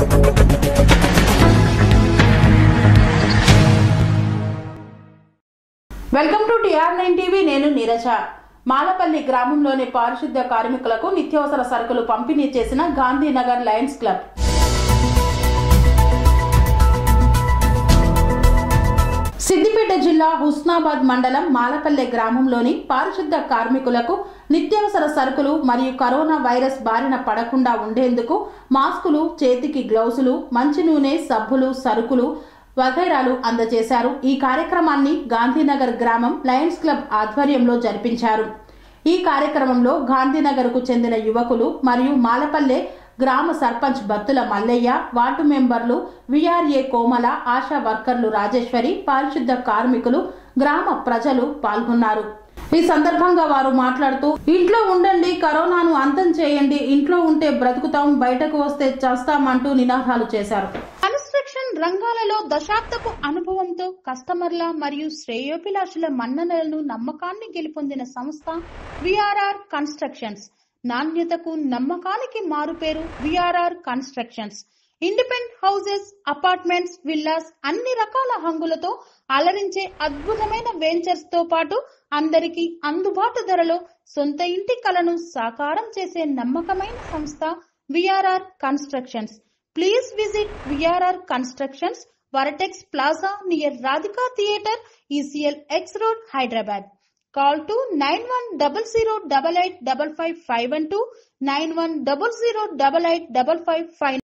welcome to TR nine TV నేను నీరజ మాలపల్లి గ్రామంలోని పారిశుద్ధ్య కార్మికులకు నిత్యావసర సరుకులు పంపిణీ చేసిన గాంధీనగర్ లయన్స్ క్లబ్ సిద్దిపేట జిల్లా హుస్నాబాద్ మండలం మాలపల్లె గ్రామంలోని పారిశుద్ధ కార్మికులకు నిత్యావసర సరుకులు మరియు కరోనా వైరస్ బారిన పడకుండా ఉండేందుకు మాస్కులు చేతికి గ్లౌజులు మంచి నూనె సబ్బులు సరుకులు వగైరాలు అందజేశారు ఈ కార్యక్రమాన్ని గాంధీనగర్ గ్రామం లయన్స్ క్లబ్ ఆధ్వర్యంలో జరిపించారు ఈ కార్యక్రమంలో గాంధీనగర్కు చెందిన యువకులు మరియు మాలపల్లె గ్రామ సర్పంచ్ బత్తుల మల్లయ్య వార్డు మెంబర్లు విఆర్ఏ కోమల ఆశా వర్కర్లు రాజేశ్వరి పారిశుద్ధ కార్మికులు గ్రామ ప్రజలు పాల్గొన్నారు ఈ సందర్భంగా వారు మాట్లాడుతూ ఇంట్లో ఉండండి కరోనాను అంతం చేయండి ఇంట్లో ఉంటే బ్రతుకుతాం బయటకు వస్తే చేస్తామంటూ నినాదాలు చేశారు కన్స్ట్రక్షన్ రంగాలలో దశాబ్దపు అనుభవంతో కస్టమర్ల మరియు శ్రేయోభిలాషుల మన్ననలను నమ్మకాన్ని గెలుపొందిన సంస్థ విఆర్ఆర్ కన్స్ట్రక్షన్స్ నాణ్యతకు నమ్మకానికి మారుపేరు VRR constructions independent houses apartments villas అన్ని రకాల హంగులతో అలరించే అద్భుతమైన వెంచర్స్ తో పాటు అందరికీ అందుబాటు ధరలో సొంత ఇంటి కలను సాకారం చేసే నమ్మకమైన సంస్థ VRR constructions please visit VRR constructions vertex plaza near Radhika theatre ECIL X road Hyderabad call to nine one double zero double eight double five five one two nine one double zero double eight double five five